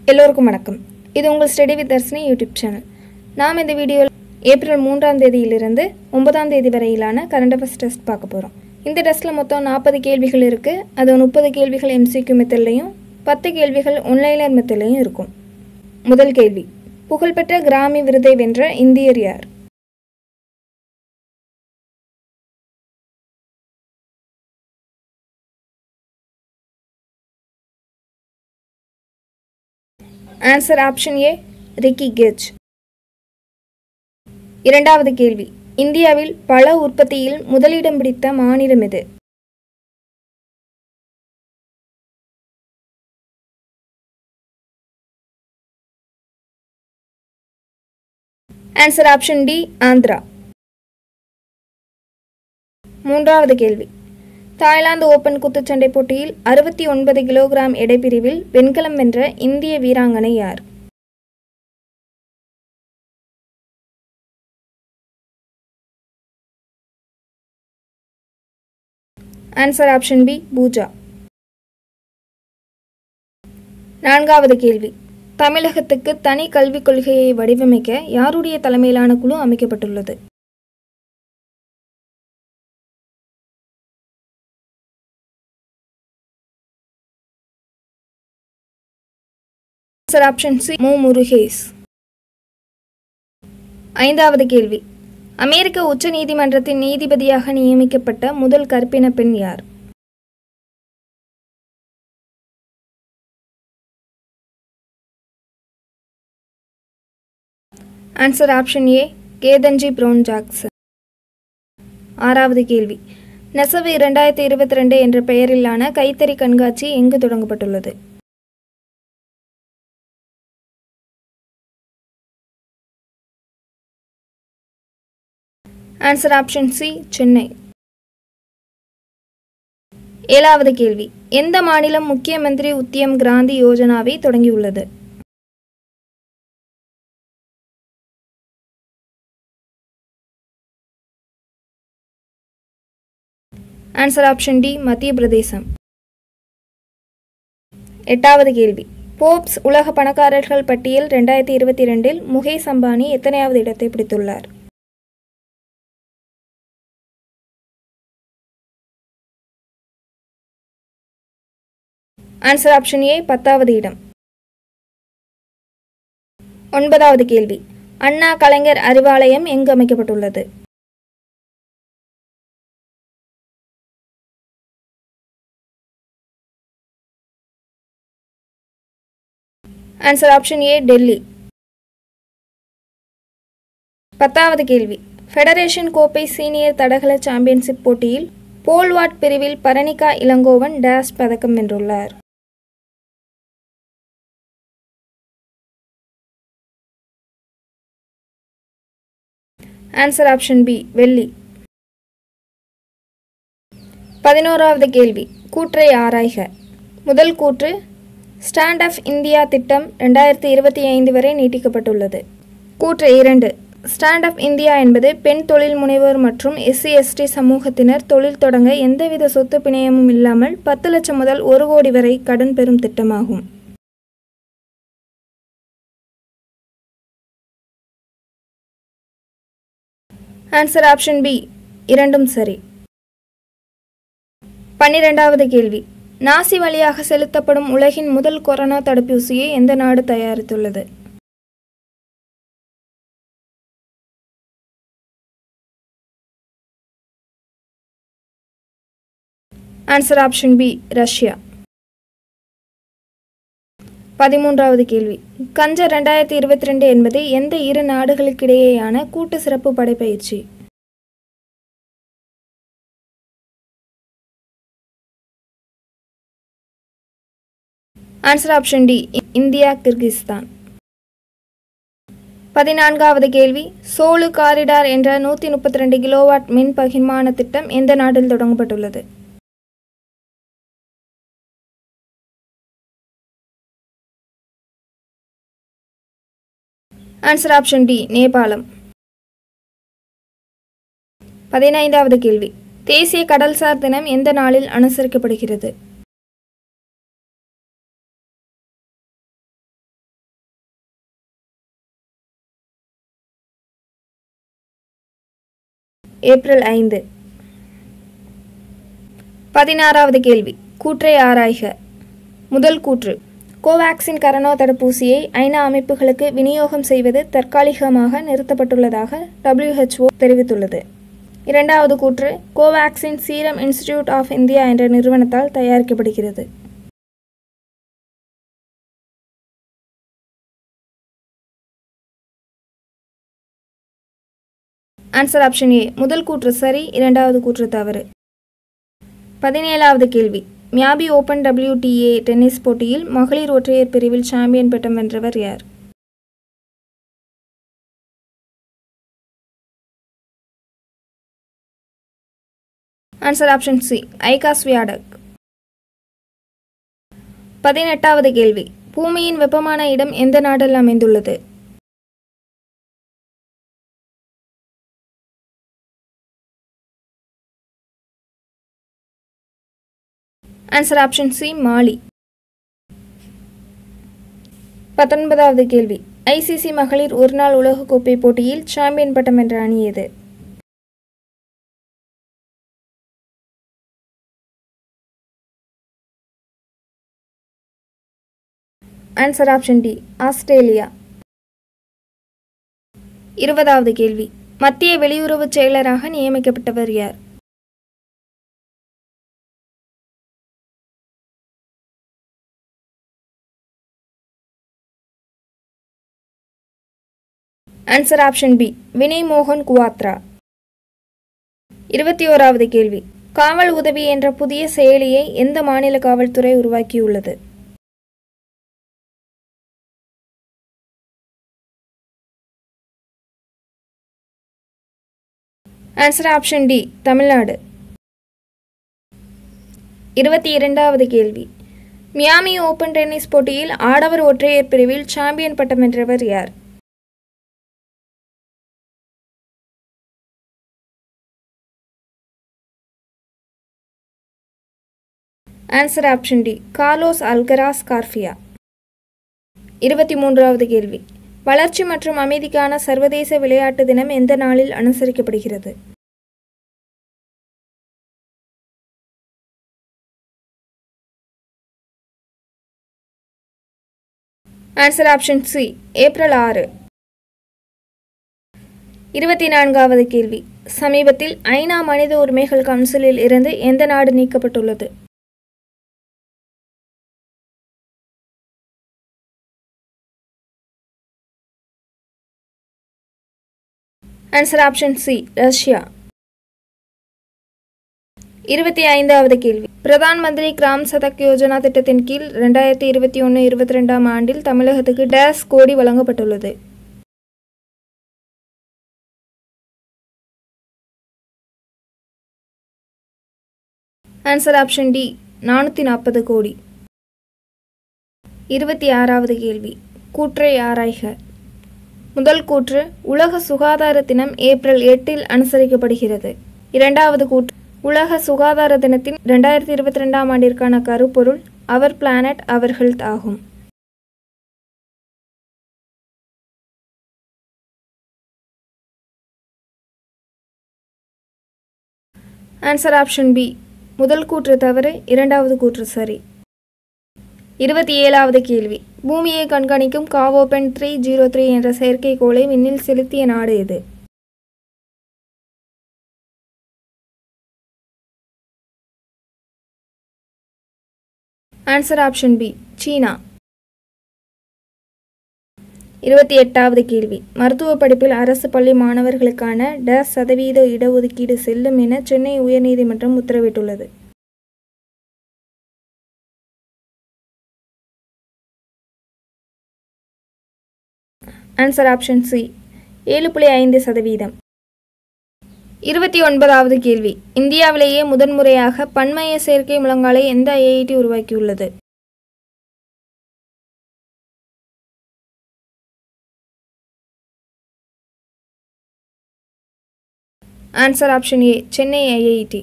எல்லோருக்கும் வணக்கம் இது உங்கள் study with Dharshini YouTube channel நாம் இந்த வீடியோவில் ஏப்ரல் மூன்றாம் தேதியிலிருந்து ஒன்பதாம் தேதி வரையிலான கரண்ட் அஃபேர்ஸ் டெஸ்ட் பார்க்க போகிறோம் இந்த டெஸ்ட்டில் மொத்தம் நாற்பது கேள்விகள் இருக்குது அது முப்பது கேள்விகள் எம்சிக்யூ மெத்தட்லையும் பத்து கேள்விகள் ஒன்லைனர் மெத்தட்லையும் இருக்கும் முதல் கேள்வி புகழ்பெற்ற கிராமி விருதை வென்ற இந்தியர் யார் answer option A Ricky Kej இரண்டாவது கேள்வி இந்தியாவில் பழ உற்பத்தியில் முதலிடம் பிடித்த மாநிலம் எது ஆன்சர் ஆப்ஷன் டி ஆந்திரா மூன்றாவது கேள்வி தாய்லாந்து ஓபன் குத்துச்சண்டை போட்டியில் அறுபத்தி ஒன்பது கிலோகிராம் எடைப்பிரிவில் வெண்கலம் வென்ற இந்திய வீராங்கனை யார் ஆன்சர் ஆப்ஷன் பி பூஜா நான்காவது கேள்வி தமிழகத்துக்கு தனி கல்விக் கொள்கையை வடிவமைக்க யாருடைய தலைமையிலான குழு அமைக்கப்பட்டுள்ளது ஆன்சர் ஆப்ஷன் சி மு முருகேஸ் ஐந்தாவது கேள்வி அமெரிக்க உச்ச நீதிமன்றத்தின் நீதிபதியாக நியமிக்கப்பட்ட முதல் கற்பின பெண் யார் answer option A Ketanji Brown Jackson ஆறாவது கேள்வி நெசவு இரண்டாயிரத்தி இருபத்தி ரெண்டு என்ற பெயரிலான கைத்தறி கண்காட்சி எங்கு தொடங்கப்பட்டுள்ளது ஆன்சர் ஆப்ஷன் சி சென்னை ஏழாவது கேள்வி எந்த மாநிலம் முக்கிய மந்திரி உத்தியம் கிராந்தி யோஜனாவை தொடங்கியுள்ளது ஆன்சர் ஆப்ஷன் டி மத்திய பிரதேசம் எட்டாவது கேள்வி போப்ஸ் உலக பணக்காரர்கள் பட்டியல் ரெண்டாயிரத்தி இருபத்தி ரெண்டில் முகேஷ் அம்பானி எத்தனையாவது இடத்தை பிடித்துள்ளார் ஆன்சர் ஆப்ஷன் ஏ பத்தாவது இடம் ஒன்பதாவது கேள்வி அண்ணா கலைஞர் அறிவாலயம் எங்கு அமைக்கப்பட்டுள்ளது ஆன்சர் ஆப்ஷன் ஏ டெல்லி பத்தாவது கேள்வி ஃபெடரேஷன் கோப்பை சீனியர் தடகள சாம்பியன்ஷிப் போட்டியில் போல்வாட் பிரிவில் பரணிகா இளங்கோவன் டேஸ் பதக்கம் வென்றுள்ளார் ஆன்சர் ஆப்ஷன் பி வெள்ளி பதினோராவது கேள்வி கூற்றை ஆராய்க முதல் கூற்று ஸ்டாண்ட் அப் இந்தியா திட்டம் ரெண்டாயிரத்தி இருபத்தி ஐந்து வரை நீட்டிக்கப்பட்டுள்ளது கூற்று இரண்டு ஸ்டாண்ட் அப் இந்தியா என்பது பெண் தொழில் முனைவோர் மற்றும் எஸ்சி எஸ்டி சமூகத்தினர் தொழில் தொடங்க எந்தவித சொத்து பிணையமும் இல்லாமல் பத்து லட்சம் முதல் ஒரு கோடி வரை கடன் பெறும் திட்டமாகும் ஆன்சர் ஆப்ஷன் பி இரண்டும் சரி பன்னிரெண்டாவது கேள்வி நாசி வழியாக செலுத்தப்படும் உலகின் முதல் கொரோனா தடுப்பூசியை எந்த நாடு தயாரித்துள்ளது ஆன்சர் ஆப்ஷன் பி ரஷ்யா பதிமூன்றாவது கேள்வி கஞ்ச ரெண்டாயிரத்தி இருபத்தி ரெண்டு என்பது எந்த இரு நாடுகளுக்கிடையேயான கூட்டு சிறப்பு படைப்பயிற்சி answer option D India Kyrgyzstan பதினான்காவது கேள்வி சோலு காரிடார் என்ற நூற்றி முப்பத்தி ரெண்டு கிலோவாட் மின் பகிர்மான திட்டம் எந்த நாட்டில் தொடங்கப்பட்டுள்ளது ஆன்சர் ஆப்ஷன் டி நேபாளம் பதினைந்தாவது கேள்வி தேசிய கடல்சார் தினம் எந்த நாளில் அனுசரிக்கப்படுகிறது ஏப்ரல் ஐந்து பதினாறாவது கேள்வி கூற்றை ஆராய்க முதல் கூற்று கோவேக்சின் கரோனா தடுப்பூசியை ஐநா அமைப்புகளுக்கு விநியோகம் செய்வது தற்காலிகமாக நிறுத்தப்பட்டுள்ளதாக WHO தெரிவித்துள்ளது இரண்டாவது கூற்று Covaxin Serum Institute of India என்ற நிறுவனத்தால் தயாரிக்கப்படுகிறது ஆன்சர் ஆப்ஷன் ஏ முதல் கூற்று சரி இரண்டாவது கூற்று தவறு பதினேழாவது கேள்வி மியாபி ஓபன் WTA டென்னிஸ் போட்டியில் மகளிர் ஒற்றையர் பிரிவில் சாம்பியன் பட்டம் வென்றவர் யார் answer option C Iga Swiatek பதினெட்டாவது கேள்வி பூமியின் வெப்பமான இடம் எந்த நாட்டில் அமைந்துள்ளது ஆன்சர் ஆப்ஷன் சி மாலி பத்தொன்பதாவது கேள்வி ஐசிசி மகளிர் ஒருநாள் உலகக்கோப்பை போட்டியில் சாம்பியன் பட்டம் என்ற அணி எது ஆன்சர் ஆப்ஷன் டி ஆஸ்திரேலியா இருபதாவது கேள்வி மத்திய வெளியுறவுச் செயலராக நியமிக்கப்பட்டவர் யார் ஆன்சர் ஆப்ஷன் பி வினய் மோகன் குவாத்ரா இருபத்தி ஓராவது கேள்வி காவல் உதவி என்ற புதிய செயலியை எந்த மாநில காவல்துறை உருவாக்கியுள்ளது ஆன்சர் ஆப்ஷன் டி தமிழ்நாடு இருபத்தி இரண்டாவது கேள்வி மியாமி ஓபன் டென்னிஸ் போட்டியில் ஆடவர் ஒற்றையர் பிரிவில் சாம்பியன் பட்டம் வென்றவர் யார் answer option D Carlos Alcaraz கார்ஃபியா இருபத்தி மூன்றாவது கேள்வி வளர்ச்சி மற்றும் அமைதிக்கான சர்வதேச விளையாட்டு தினம் எந்த நாளில் அனுசரிக்கப்படுகிறது ஆன்சர் ஆப்ஷன் சி ஏப்ரல் ஆறு இருபத்தி நான்காவது கேள்வி சமீபத்தில் ஐநா மனித உரிமைகள் கவுன்சிலில் இருந்து எந்த நாடு நீக்கப்பட்டுள்ளது ஆன்சர் ஆப்ஷன் சி ரஷ்யா இருபத்தி ஐந்தாவது கேள்வி பிரதான் மந்திரி கிராம் சதக் யோஜனா திட்டத்தின் கீழ் ரெண்டாயிரத்தி இருபத்தி ஒன்று இருபத்தி ரெண்டாம் ஆண்டில் தமிழகத்துக்கு டேஸ் கோடி வழங்கப்பட்டுள்ளது ஆன்சர் ஆப்ஷன் டி நானூற்றி நாற்பது கோடி இருபத்தி ஆறாவது கேள்வி கூற்றை ஆராய்க முதல் கூற்று உலக சுகாதார தினம் ஏப்ரல் எட்டில் அனுசரிக்கப்படுகிறது இரண்டாவது கூற்று உலக சுகாதார தினத்தின் ரெண்டாயிரத்தி இருபத்தி ரெண்டாம் ஆண்டிற்கான கருப்பொருள் அவர் பிளானட் அவர் ஹெல்த் ஆகும் ஆன்சர் ஆப்ஷன் பி முதல் கூற்று தவறு இரண்டாவது கூற்று சரி இருபத்தி ஏழாவது கேள்வி பூமியை கண்காணிக்கும் காவோபென் த்ரீ ஜீரோ த்ரீ என்ற செயற்கைக்கோளை விண்ணில் செலுத்திய நாடு எது ஆன்சர் ஆப்ஷன் பி சீனா இருபத்தி எட்டாவது கேள்வி மருத்துவ படிப்பில் அரசு பள்ளி மாணவர்களுக்கான டேஸ் சதவீத இடஒதுக்கீடு செல்லும் என சென்னை உயர்நீதிமன்றம் உத்தரவிட்டுள்ளது ஆன்சர் ஆப்ஷன் சி ஏழு புள்ளி ஐந்து சதவீதம் இருபத்தி ஒன்பதாவது கேள்வி இந்தியாவிலேயே முதன்முறையாக பன்மைய செயற்கை முழங்காலை எந்த ஐஐடி உருவாக்கியுள்ளது answer option A Chennai IIT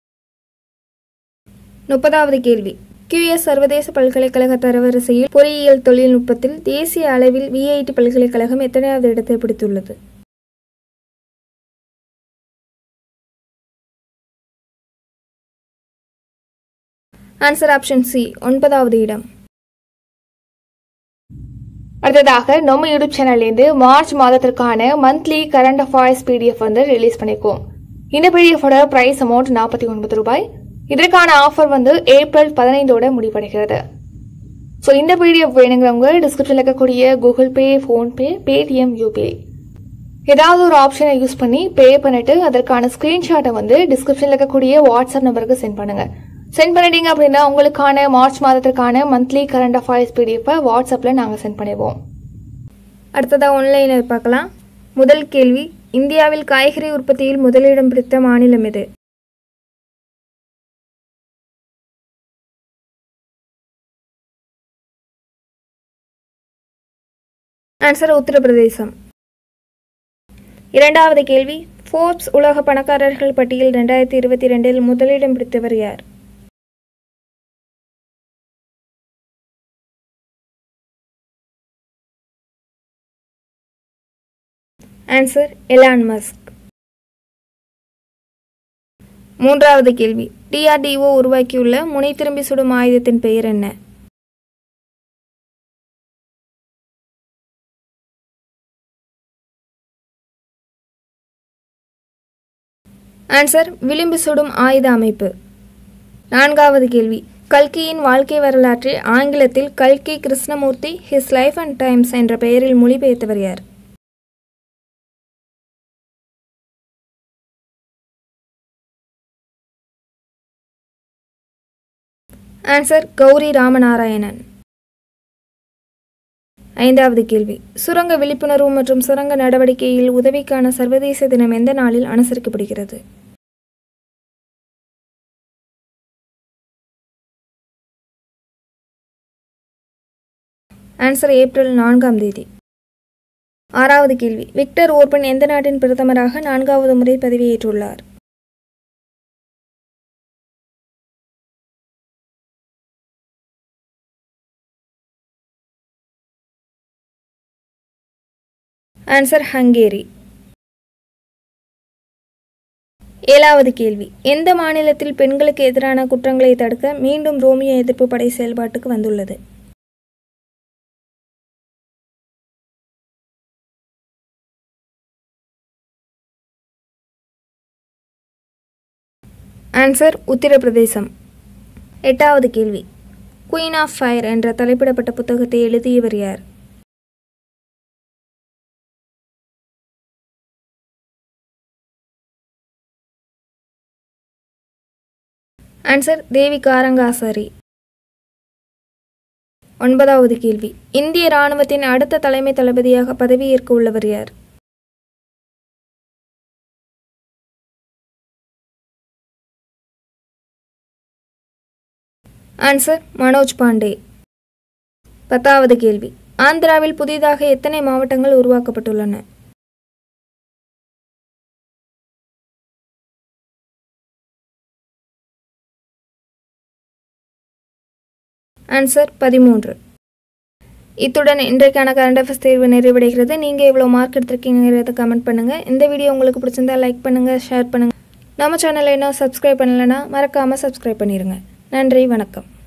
முப்பதாவது கேள்வி கியூஎஸ் சர்வதேச பல்கலைக்கழக தரவரிசையில் பொறியியல் தொழில்நுட்பத்தில் தேசிய அளவில் விஐடி பல்கலைக்கழகம் எத்தனையாவது இடத்தை பிடித்துள்ளது ஆன்சர் ஆப்ஷன் சி ஒன்பதாவது இடம் அடுத்ததாக நம்ம யூடியூப் சேனல்லேருந்து மார்ச் மாதத்திற்கான மந்த்லி கரண்ட் அஃபேர்ஸ் பிடிஎஃப் வந்து ரிலீஸ் பண்ணியிருக்கோம் இந்த பிடிஎஃபோட ப்ரைஸ் அமௌண்ட் நாற்பத்தி ஒன்பது ரூபாய் இதற்கான ஆஃபர் வந்து ஏப்ரல் பதினைந்தோட முடிவடைகிறது ஸோ இந்த பிடிஎஃப் வேணுங்கிறவங்க டிஸ்கிரிப்ஷனில் இருக்கக்கூடிய Google Pay PhonePe Paytm UPI ஏதாவது ஒரு ஆப்ஷனை யூஸ் பண்ணி பே பண்ணிட்டு அதற்கான ஸ்க்ரீன்ஷாட்டை வந்து டிஸ்கிரிப்ஷனில் இருக்கக்கூடிய வாட்ஸ்அப் நம்பருக்கு சென்ட் பண்ணுங்க சென்ட் பண்ணிட்டீங்க அப்படின்னா உங்களுக்கான மார்ச் மாதத்திற்கான மந்த்லி கரண்ட் அஃபேர்ஸ் பிடிஎஃபை வாட்ஸ்அப்பில் நாங்கள் சென்ட் பண்ணிடுவோம் அடுத்ததாக ஒன்லைனர் பார்க்கலாம் முதல் கேள்வி இந்தியாவில் காய்கறி உற்பத்தியில் முதலிடம் பிடித்த மாநிலம் எது ஆன்சர் உத்தரப்பிரதேசம் இரண்டாவது கேள்வி ஃபோர்ப்ஸ் உலக பணக்காரர்கள் பட்டியல் ரெண்டாயிரத்தி இருபத்தி ரெண்டில் முதலிடம் பிடித்தவர் யார் ஆன்சர் எலான் மஸ்க் மூன்றாவது கேள்வி டிஆர்டிஓ உருவாக்கியுள்ள முனை திரும்பி சுடும் ஆயுதத்தின் பெயர் என்ன ஆன்சர் விளிம்பு சுடும் ஆயுத அமைப்பு நான்காவது கேள்வி கல்கியின் வாழ்க்கை வரலாற்றை ஆங்கிலத்தில் கல்கி Krishnamurthy his life and times என்ற பெயரில் மொழிபெயர்த்தவர் யார் ஆன்சர் கௌரி ராமநாராயணன் ஐந்தாவது கேள்வி சுரங்க விழிப்புணர்வு மற்றும் சுரங்க நடவடிக்கையில் உதவிக்கான சர்வதேச தினம் எந்த நாளில் அனுசரிக்கப்படுகிறது ஆன்சர் ஏப்ரல் நான்காம் தேதி ஆறாவது கேள்வி விக்டர் ஓர்பன் எந்த நாட்டின் பிரதமராக நான்காவது முறை பதவியேற்றுள்ளார் ஆன்சர் ஹங்கேரி ஏழாவது கேள்வி எந்த மாநிலத்தில் பெண்களுக்கு எதிரான குற்றங்களை தடுக்க மீண்டும் ரோமியோ எதிர்ப்பு படை செயல்பாட்டுக்கு வந்துள்ளது ஆன்சர் உத்தரப்பிரதேசம் எட்டாவது கேள்வி குயின் ஆஃப் ஃபயர் என்ற தலைப்பிடப்பட்ட புத்தகத்தை எழுதியவர் யார் ஆன்சர் தேவி காரங்காசாரி ஒன்பதாவது கேள்வி இந்திய இராணுவத்தின் அடுத்த தலைமை தளபதியாக பதவியேற்க உள்ளவர் யார் ஆன்சர் மனோஜ் பாண்டே பத்தாவது கேள்வி ஆந்திராவில் புதிதாக எத்தனை மாவட்டங்கள் உருவாக்கப்பட்டுள்ளன ஆன்சர் பதிமூன்று இத்துடன் இன்றைக்கான கரண்ட் அஃபேர்ஸ் தேர்வு நிறைவடைகிறது நீங்கள் எவ்வளோ மார்க் எடுத்திருக்கீங்கிறத கமெண்ட் பண்ணுங்கள் இந்த வீடியோ உங்களுக்கு பிடிச்சிருந்தா லைக் பண்ணுங்கள் ஷேர் பண்ணுங்கள் நம்ம சேனலை இன்னும் சப்ஸ்கிரைப் பண்ணலைன்னா மறக்காமல் சப்ஸ்கிரைப் பண்ணிடுங்க நன்றி வணக்கம்